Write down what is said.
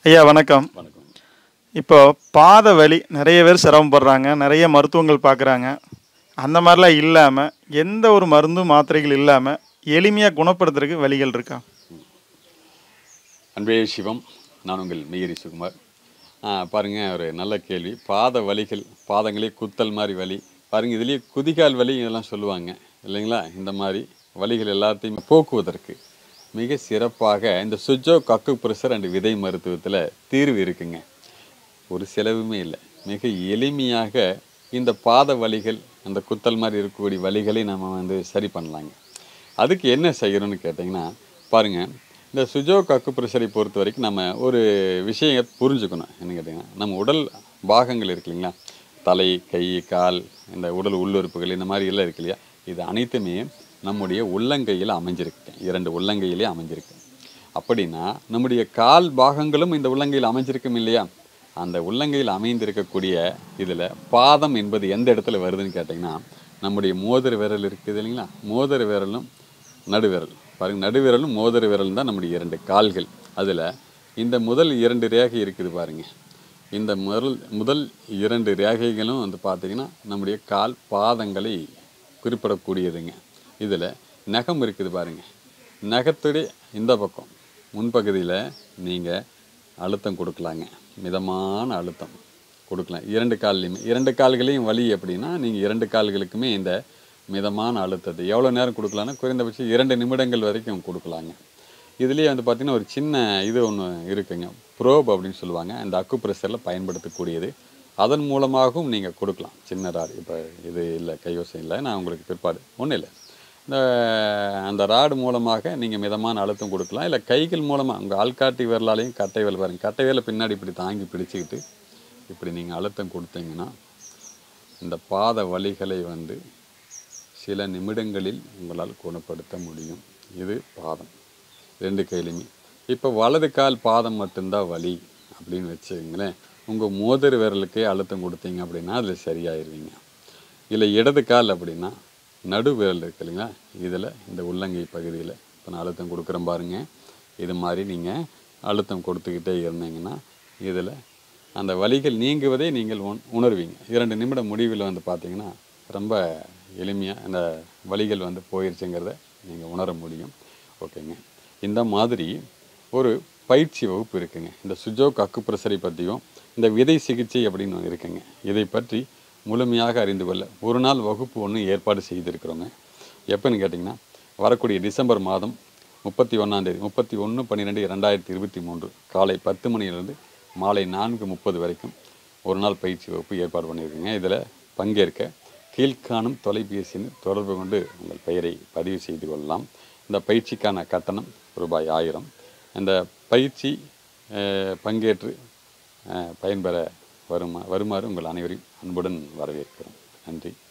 ஐயா வணக்கம் வணக்கம் இப்போ பாத வலி நிறைய பேர் சிரமப்படுறாங்க நிறைய மருத்துவங்கள் பார்க்குறாங்க அந்த மாதிரிலாம் இல்லாமல் எந்த ஒரு மருந்தும் மாத்திரைகள் இல்லாமல் எளிமையாக குணப்படுத்துறதுக்கு வழிகள் இருக்கா அன்பே சிவம் நான் உங்கள் மெய்யரி சுகுமார் ஆ, பாருங்க ஒரு நல்ல கேள்வி பாத வலிகள் பாதங்களே குத்தல் மாதிரி வலி பாருங்க இதுலேயே குதிகால் வலி இதெல்லாம் சொல்லுவாங்க இல்லைங்களா இந்த மாதிரி வலிகள் எல்லாத்தையும் போக்குவதற்கு மிக சிறப்பாக இந்த சுஜோ கக்கு பிரஷர் அண்ட் விதை மருத்துவத்தில் தீர்வு இருக்குங்க ஒரு செலவுமே இல்லை மிக எளிமையாக இந்த பாத வலிகள் அந்த குத்தல் மாதிரி இருக்கக்கூடிய வலிகளை நம்ம வந்து சரி பண்ணலாங்க அதுக்கு என்ன செய்யணும்னு கேட்டிங்கன்னா பாருங்கள் இந்த சுஜோ கக்கு பிரஷரை பொறுத்த வரைக்கும் நம்ம ஒரு விஷயம் புரிஞ்சுக்கணும் என்ன கேட்டிங்கன்னா நம்ம உடல் பாகங்கள் இருக்கு இல்லைங்களா தலை கை கால் இந்த உடல் உள்ளுறுப்புகள் இந்த மாதிரி எல்லாம் இருக்கு இல்லையா இது அனைத்துமே நம்முடைய உள்ளங்கையில் அமைஞ்சிருக்கு இரண்டு உள்ளங்கையிலே அமைஞ்சிருக்கு அப்படின்னா நம்முடைய கால் பாகங்களும் இந்த உள்ளங்கையில் அமைஞ்சிருக்கும் இல்லையா அந்த உள்ளங்கையில் அமைந்திருக்கக்கூடிய இதில் பாதம் என்பது எந்த இடத்துல வருதுன்னு கேட்டிங்கன்னா நம்முடைய மோதிர விரல் இருக்குது இல்லைங்களா மோதிர விரலும் நடுவிரல் பாருங்க நடுவிரலும் மோதிர விரலும் தான் நம்முடைய இரண்டு கால்கள் அதில் இந்த முதல் இரண்டு ரேகை இருக்குது பாருங்க இந்த முதல் முதல் இரண்டு ரேகைகளும் வந்து பார்த்தீங்கன்னா நம்முடைய கால் பாதங்களை குறிப்பிடக்கூடியதுங்க இதில் நகம் இருக்குது பாருங்க நகத்துடைய இந்த பக்கம் முன்பகுதியில் நீங்கள் அழுத்தம் கொடுக்கலாங்க மிதமான அழுத்தம் கொடுக்கலாம் இரண்டு கால்லையுமே இரண்டு கால்களையும் வலி அப்படின்னா நீங்கள் இரண்டு கால்களுக்குமே இந்த மிதமான அழுத்தத்தை எவ்வளோ நேரம் கொடுக்கலாம்னா குறைந்தபட்சம் இரண்டு நிமிடங்கள் வரைக்கும் கொடுக்கலாங்க இதுலேயே வந்து பார்த்திங்கன்னா ஒரு சின்ன இது ஒன்று இருக்குங்க ப்ரோப் அப்படின்னு சொல்லுவாங்க அந்த அக்கு ப்ரெஷரில் பயன்படுத்தக்கூடியது அதன் மூலமாகவும் நீங்கள் கொடுக்கலாம் சின்ன ராடு இப்போ இது இல்லை கைவசம் இல்லை நான் உங்களுக்கு பிற்பாடு ஒன்றும் இல்லை இந்த அந்த ராடு மூலமாக நீங்கள் மிதமான அழுத்தம் கொடுக்கலாம் இல்லை கைகள் மூலமாக உங்கள் ஆள்காட்டி விரலாலையும் கட்டை விரல் பாருங்க கட்டை விரலை பின்னாடி இப்படி தாங்கி பிடிச்சிக்கிட்டு இப்படி நீங்கள் அழுத்தம் கொடுத்தீங்கன்னா இந்த பாத வலிகளை வந்து சில நிமிடங்களில் உங்களால் குணப்படுத்த முடியும் இது பாதம் ரெண்டு கையிலையுமே இப்போ வலது கால் பாதம் மட்டும்தான் வலி அப்படின்னு வச்சுங்களேன் உங்கள் மோதிர விரலுக்கே அழுத்தம் கொடுத்தீங்க அப்படின்னா அதில் சரியாயிருவீங்க இல்லை இடது கால் அப்படின்னா நடு விரல் இருக்கு இல்லைங்களா இதில் இந்த உள்ளங்கை பகுதியில் இப்போ நான் அழுத்தம் கொடுக்குறேன் பாருங்க இது மாதிரி நீங்கள் அழுத்தம் கொடுத்துக்கிட்டே இருந்தீங்கன்னா இதில் அந்த வலிகள் நீங்குவதை நீங்கள் உண் உணர்வீங்க இரண்டு நிமிட முடிவில் வந்து பார்த்தீங்கன்னா ரொம்ப எளிமையாக அந்த வலிகள் வந்து போயிருச்சுங்கிறத நீங்கள் உணர முடியும் ஓகேங்க இந்த மாதிரி ஒரு பயிற்சி வகுப்பு இருக்குங்க இந்த சுஜோக் அக்கு பிரஷரை பற்றியும் இந்த விதை சிகிச்சை அப்படின்னு ஒண்ணு இருக்குங்க இதை பற்றி முழுமையாக அறிந்து கொள்ள ஒரு நாள் வகுப்பு ஒன்று ஏற்பாடு செய்திருக்கிறோங்க எப்போன்னு கேட்டிங்கன்னா வரக்கூடிய டிசம்பர் மாதம் முப்பத்தி ஒன்றாந்தேதி முப்பத்தி ஒன்று பன்னிரெண்டு ரெண்டாயிரத்தி இருபத்தி மூன்று காலை பத்து மணியிலிருந்து மாலை நான்கு முப்பது வரைக்கும் ஒரு நாள் பயிற்சி வகுப்பு ஏற்பாடு பண்ணியிருக்கீங்க இதில் பங்கேற்க கீழ்காணும் தொலைபேசியில் தொடர்பு கொண்டு உங்கள் பெயரை பதிவு செய்து கொள்ளலாம் இந்த பயிற்சிக்கான கட்டணம் ரூபாய் ஆயிரம் இந்த பயிற்சி அஹ், பங்கேற்று அஹ், பயன்பெற வருமா வருமாறு உங்கள் அனைவரையும் அன்புடன் வரவேற்கிறோம் நன்றி